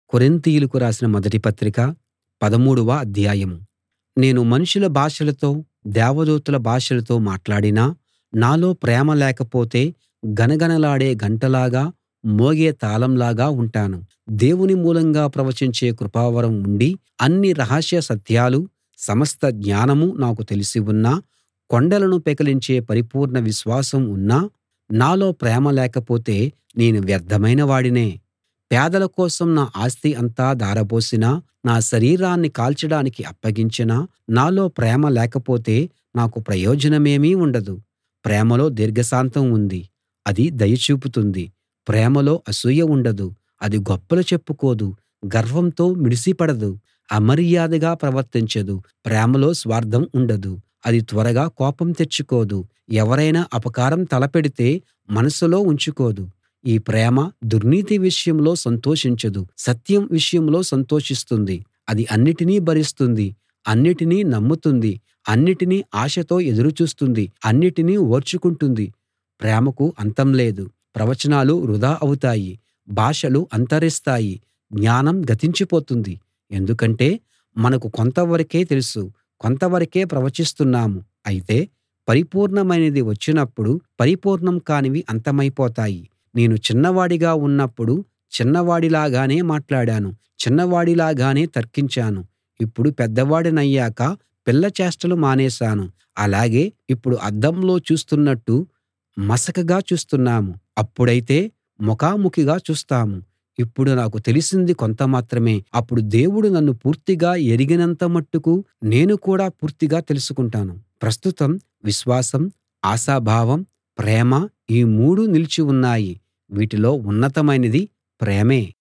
కొరింతీయులకు రాసిన మొదటి పత్రిక పదమూడవ అధ్యాయం నేను మనుషుల భాషలతో దేవదూతల భాషలతో మాట్లాడినా నాలో ప్రేమ లేకపోతే గణగణలాడే గంటలాగా మోగే తాళంలాగా ఉంటాను దేవుని మూలంగా ప్రవచించే కృపావరం ఉండి అన్ని రహస్య సత్యాలూ సమస్త జ్ఞానమూ నాకు తెలిసి ఉన్నా కొండలను పెకలించే పరిపూర్ణ విశ్వాసం ఉన్నా నాలో ప్రేమ లేకపోతే నేను వ్యర్థమైన వాడినే పేదల కోసం నా ఆస్తి అంతా ధారపోసినా నా శరీరాన్ని కాల్చడానికి అప్పగించినా నాలో ప్రేమ లేకపోతే నాకు ప్రయోజనమేమీ ఉండదు ప్రేమలో దీర్ఘశాంతం ఉంది అది దయ చూపుతుంది ప్రేమలో అసూయ ఉండదు అది గొప్పలు చెప్పుకోదు గర్వంతో మిడిసిపడదు అమర్యాదగా ప్రవర్తించదు ప్రేమలో స్వార్థం ఉండదు అది త్వరగా కోపం తెచ్చుకోదు ఎవరైనా అపకారం తలపెడితే మనసులో ఉంచుకోదు ఈ ప్రేమ దుర్నీతి విషయంలో సంతోషించదు సత్యం విషయంలో సంతోషిస్తుంది అది అన్నిటినీ భరిస్తుంది అన్నిటినీ నమ్ముతుంది అన్నిటినీ ఆశతో ఎదురు చూస్తుంది అన్నిటినీ ఓర్చుకుంటుంది ప్రేమకు అంతం లేదు ప్రవచనాలు వృధా అవుతాయి భాషలు అంతరిస్తాయి జ్ఞానం గతించిపోతుంది ఎందుకంటే మనకు కొంతవరకే తెలుసు కొంతవరకే ప్రవచిస్తున్నాము అయితే పరిపూర్ణమైనది వచ్చినప్పుడు పరిపూర్ణం కానివి అంతమైపోతాయి నేను చిన్నవాడిగా ఉన్నప్పుడు చిన్నవాడిలాగానే మాట్లాడాను చిన్నవాడిలాగానే తర్కించాను ఇప్పుడు పెద్దవాడినయ్యాక పిల్ల చేష్టలు మానేశాను అలాగే ఇప్పుడు అద్దంలో చూస్తున్నట్టు మసకగా చూస్తున్నాము అప్పుడైతే ముఖాముఖిగా చూస్తాము ఇప్పుడు నాకు తెలిసింది కొంత మాత్రమే అప్పుడు దేవుడు నన్ను పూర్తిగా ఎరిగినంత మట్టుకు నేను కూడా పూర్తిగా తెలుసుకుంటాను ప్రస్తుతం విశ్వాసం ఆశాభావం ప్రేమ ఈ మూడూ నిలిచి ఉన్నాయి వీటిలో ఉన్నతమైనది ప్రేమే